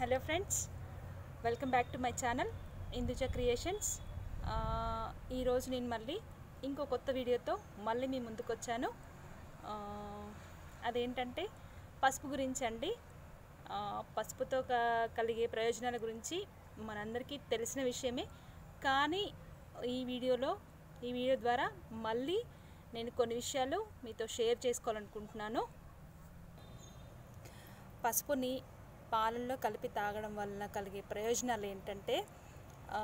hello friends welcome back to my channel Induja creations ఆ, ఈరోజు నేను మళ్ళీ ఇంకో కొత్త వీడియోతో మళ్ళీ మీ ముందుకు వచ్చాను ఆ, అదేంటంటే పసుపు గురించి అండి ఆ, పసుపుతో క- కలిగే ప్రయోజనాల గురించి మనందరికీ తెలిసిన విషయమే కానీ ఈ వీడియోలో ఈ వీడియో ద్వారా మళ్ళీ నేను కొన్ని విషయాలు మీతో షేర్ చేసుకోవాలనుకుంటున్నాను పసుపుని పాలల్లో కలిపి తాగడం వలన కలిగే ప్రయోజనాలు ఏంటంటే ఆ,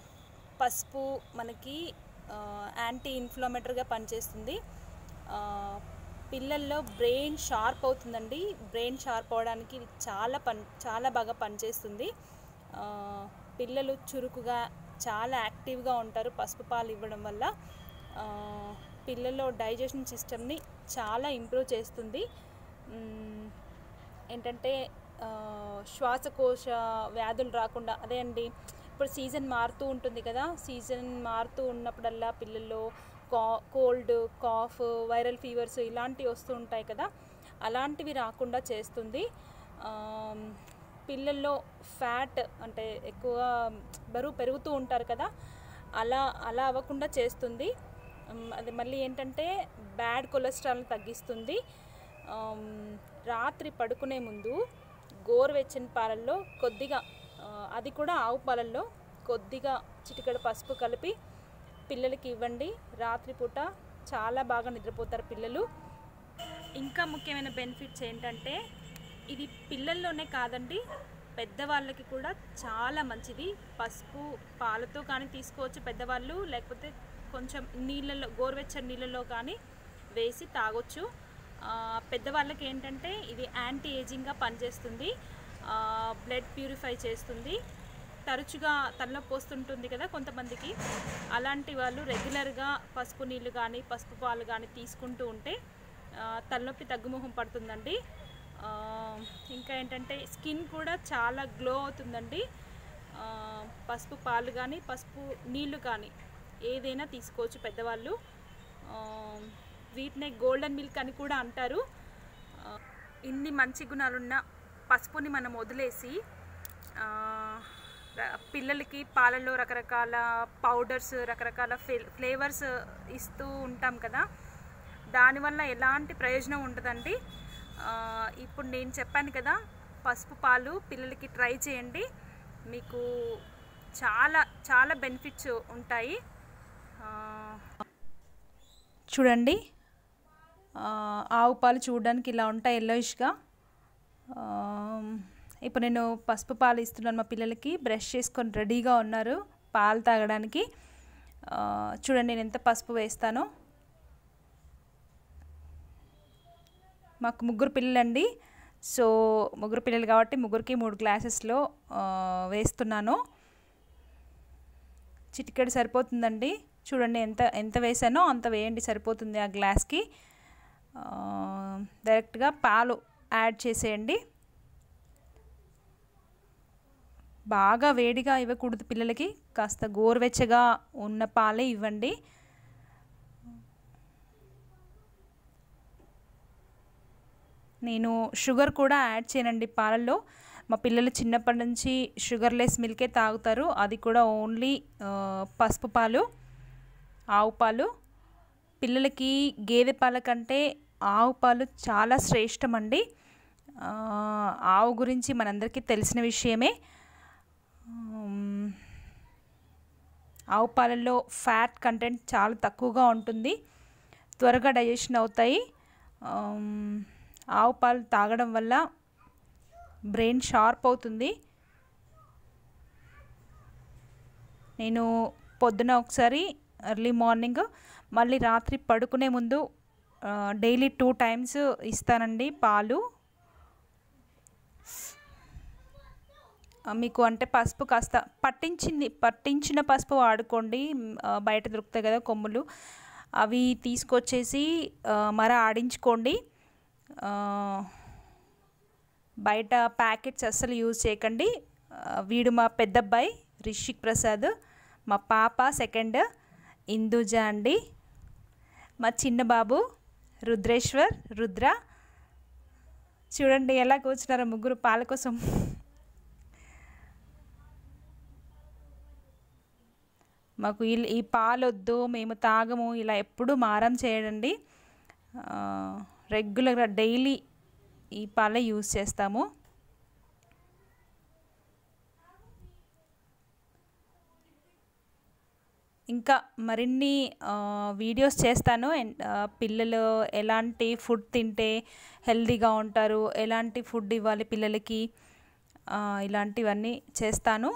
పసుపు మనకి ఆ, యాంటీ ఇన్ఫ్లమేటరీగా పనిచేస్తుంది ఆ, పిల్లల్లో బ్రెయిన్ షార్ప్ అవుతుందండి బ్రెయిన్ షార్ప్ అవడానికి ఇది చాలా పని చాలా బాగా పనిచేస్తుంది ఆ, పిల్లలు చురుకుగా చాలా యాక్టివ్గా ఉంటారు పసుపు పాలు ఇవ్వడం వల్ల ఆ, పిల్లల్లో డైజెషన్ సిస్టమ్ని చాలా ఇంప్రూవ్ చేస్తుంది మ్, ఏంటంటే ఆ, శ్వాసకోశ వ్యాధులు రాకుండా అదే అండి ఇప్పుడు సీజన్ మారుతూ ఉంటుంది కదా సీజన్ మారుతూ ఉన్నప్పుడల్లా పిల్లల్లో కా కోల్డ్ కాఫ్ వైరల్ ఫీవర్స్ ఇలాంటివి వస్తూ ఉంటాయి కదా అలాంటివి రాకుండా చేస్తుంది ఆ, పిల్లల్లో ఫ్యాట్ అంటే ఎక్కువ బరువు పెరుగుతూ ఉంటారు కదా అలా అలా అవ్వకుండా చేస్తుంది ఉమ్, అది మళ్ళీ ఏంటంటే బ్యాడ్ కొలెస్ట్రాల్ని తగ్గిస్తుంది ఆమ్, రాత్రి పడుకునే ముందు గోరువెచ్చని పాలల్లో కొద్దిగా ఆ, అది కూడా ఆవు పాలల్లో కొద్దిగా చిటికెడు పసుపు కలిపి పిల్లలకి ఇవ్వండి రాత్రిపూట చాలా బాగా నిద్రపోతారు పిల్లలు ఇంకా ముఖ్యమైన బెనిఫిట్స్ ఏంటంటే ఇది పిల్లల్లోనే కాదండి పెద్దవాళ్ళకి కూడా చాలా మంచిది పసుపు పాలతో కానీ తీసుకోవచ్చు పెద్దవాళ్ళు లేకపోతే కొంచెం నీళ్ళలో గోరువెచ్చని నీళ్ళలో కానీ వేసి తాగొచ్చు ఆ, పెద్దవాళ్ళకి ఏంటంటే ఇది యాంటీ ఏజింగ్గా పనిచేస్తుంది బ్లడ్ ప్యూరిఫై చేస్తుంది తరచుగా తలనొప్పి వస్తుంటుంది కదా కొంతమందికి అలాంటి వాళ్ళు రెగ్యులర్గా పసుపు నీళ్ళు కానీ పసుపు పాలు కానీ తీసుకుంటూ ఉంటే ఆ, తలనొప్పి తగ్గుముఖం పడుతుందండి ఆ, ఇంకా ఏంటంటే స్కిన్ కూడా చాలా గ్లో అవుతుందండి ఆ, పసుపు పాలు కానీ పసుపు నీళ్ళు కానీ ఏదైనా తీసుకోవచ్చు పెద్దవాళ్ళు ఆ, వీటినే గోల్డెన్ మిల్క్ అని కూడా అంటారు ఆ, ఇన్ని మంచి గుణాలున్న పసుపుని మనం వదిలేసి ఆ, ర- పిల్లలకి పాలలో రకరకాల పౌడర్స్ రకరకాల ఫ్లే- ఫ్లేవర్స్ ఇస్తూ ఉంటాం కదా దానివల్ల ఎలాంటి ప్రయోజనం ఉంటుందండి ఆ, ఇప్పుడు నేను చెప్పాను కదా పసుపు పాలు పిల్లలకి ట్రై చేయండి మీకు చాలా చాలా బెనిఫిట్స్ ఉంటాయి ఆ, చూడండి ఆ, ఆవు పాలు చూడడానికి ఇలా ఉంటాయి ఎల్లోయిష్గా ఇప్పుడు నేను పసుపు పాలు ఇస్తున్నాను మా పిల్లలకి బ్రష్ చేసుకొని రెడీగా ఉన్నారు పాలు తాగడానికి ఆ, చూడండి నేను ఎంత పసుపు వేస్తానో మాకు ముగ్గురు పిల్లలండి సో ముగ్గురు పిల్లలు కాబట్టి ముగ్గురికి మూడు గ్లాసెస్లో ఆ, వేస్తున్నాను చిటికెడు సరిపోతుందండి చూడండి ఎంత ఎంత వేసానో అంత వేయండి సరిపోతుంది ఆ గ్లాస్కి ఆ, డైరెక్ట్గా పాలు యాడ్ చేసేయండి బాగా వేడిగా ఇవ్వకూడదు పిల్లలకి కాస్త గోరువెచ్చగా ఉన్న పాలే ఇవ్వండి నేను షుగర్ కూడా యాడ్ చేయనండి పాలల్లో మా పిల్లలు చిన్నప్పటి నుంచి షుగర్లెస్ మిల్కే తాగుతారు అది కూడా ఓన్లీ ఆ, పసుపు పాలు ఆవు పాలు పిల్లలకి గేదె పాల కంటే ఆవు పాలు చాలా శ్రేష్టం అండి ఆ, ఆవు గురించి మనందరికీ తెలిసిన విషయమే ఉమ్, ఆవు పాలల్లో ఫ్యాట్ కంటెంట్ చాలా తక్కువగా ఉంటుంది త్వరగా డైజెషన్ అవుతాయి ఉమ్, ఆవు పాలు తాగడం వల్ల బ్రెయిన్ షార్ప్ అవుతుంది నేను పొద్దున ఒకసారి ఎర్లీ మార్నింగ్ మళ్ళీ రాత్రి పడుకునే ముందు డైలీ టూ టైమ్స్ ఇస్తానండి పాలు ఆ, మీకు అంటే పసుపు కాస్త పట్టించింది పట్టించిన పసుపు వాడుకోండి మ్, ఆ, బయట దొరుకుతాయి కదా కొమ్ములు అవి తీసుకొచ్చేసి ఆ, మర ఆడించుకోండి ఆ, బయట ప్యాకెట్స్ అస్సలు యూజ్ చేయకండి ఆ, వీడు మా పెద్దబ్బాయి రిషిక్ ప్రసాద్ మా పాప సెకండ్ ఇందుజ అండి మా చిన్న బాబు రుద్రేశ్వర్ రుద్ర చూడండి ఎలా కూర్చున్నారో ముగ్గురు పాల కోసం మాకు ఈ ఈ పాలొద్దు మేము తాగము ఇలా ఎప్పుడు మారం చేయడండి రెగ్యులర్గా డైలీ ఈ పాలే యూస్ చేస్తాము ఇంకా మరిన్ని వీడియోస్ చేస్తాను పిల్లలు ఎలాంటి ఫుడ్ తింటే హెల్తీగా ఉంటారు ఎలాంటి ఫుడ్ ఇవ్వాలి పిల్లలకి ఇలాంటివన్నీ చేస్తాను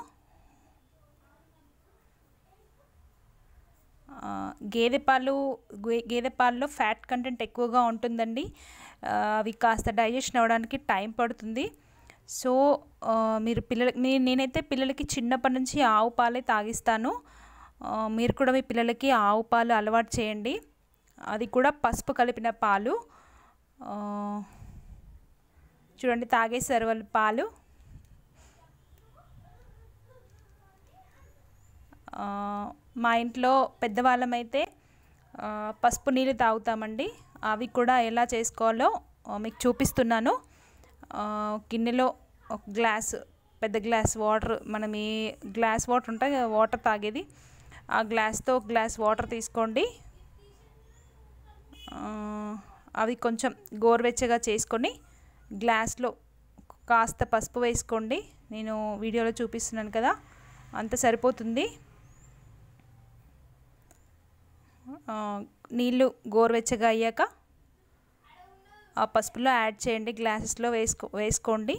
గేదె పాలు గేదె పాలలో ఫ్యాట్ కంటెంట్ ఎక్కువగా ఉంటుందండి అవి కాస్త డైజెషన్ అవ్వడానికి టైం పడుతుంది సో మీరు పిల్లలకి నేనైతే పిల్లలకి చిన్నప్పటి నుంచి ఆవు పాలే తాగిస్తాను మీరు కూడా మీ పిల్లలకి ఆవు పాలు అలవాటు చేయండి అది కూడా పసుపు కలిపిన పాలు చూడండి తాగేసారు వాళ్ళు పాలు మా ఇంట్లో పెద్దవాళ్ళమైతే పసుపు నీళ్ళు తాగుతామండి అవి కూడా ఎలా చేసుకోవాలో మీకు చూపిస్తున్నాను గిన్నెలో ఒక గ్లాస్ పెద్ద గ్లాస్ వాటర్ మనం ఏ గ్లాస్ వాటర్ ఉంటాయి వాటర్ తాగేది ఆ గ్లాస్తో ఒక గ్లాస్ వాటర్ తీసుకోండి అవి కొంచెం గోరువెచ్చగా చేసుకొని గ్లాస్లో కాస్త పసుపు వేసుకోండి నేను వీడియోలో చూపిస్తున్నాను కదా అంత సరిపోతుంది నీళ్ళు గోరువెచ్చగా అయ్యాక ఆ పసుపులో యాడ్ చేయండి గ్లాసెస్లో వేసుకో వేసుకోండి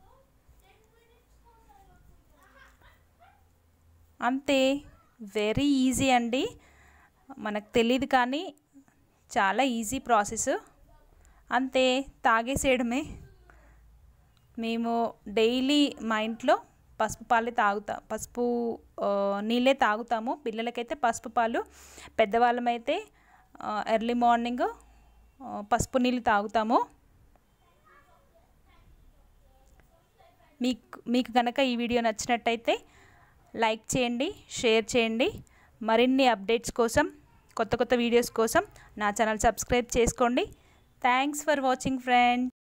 అంతే వెరీ ఈజీ అండి మనకు తెలియదు కానీ చాలా ఈజీ ప్రాసెస్ అంతే తాగేసేయడమే మేము డైలీ మా ఇంట్లో పసుపు పాలే తాగుతా పసుపు నీళ్ళే తాగుతాము పిల్లలకైతే పసుపు పాలు పెద్దవాళ్ళమైతే ఎర్లీ మార్నింగ్ పసుపు నీళ్ళు తాగుతాము మీకు మీకు కనుక ఈ వీడియో నచ్చినట్టయితే లైక్ చేయండి షేర్ చేయండి మరిన్ని అప్డేట్స్ కోసం కొత్త కొత్త వీడియోస్ కోసం నా ఛానల్ సబ్స్క్రైబ్ చేసుకోండి థ్యాంక్స్ ఫర్ వాచింగ్ ఫ్రెండ్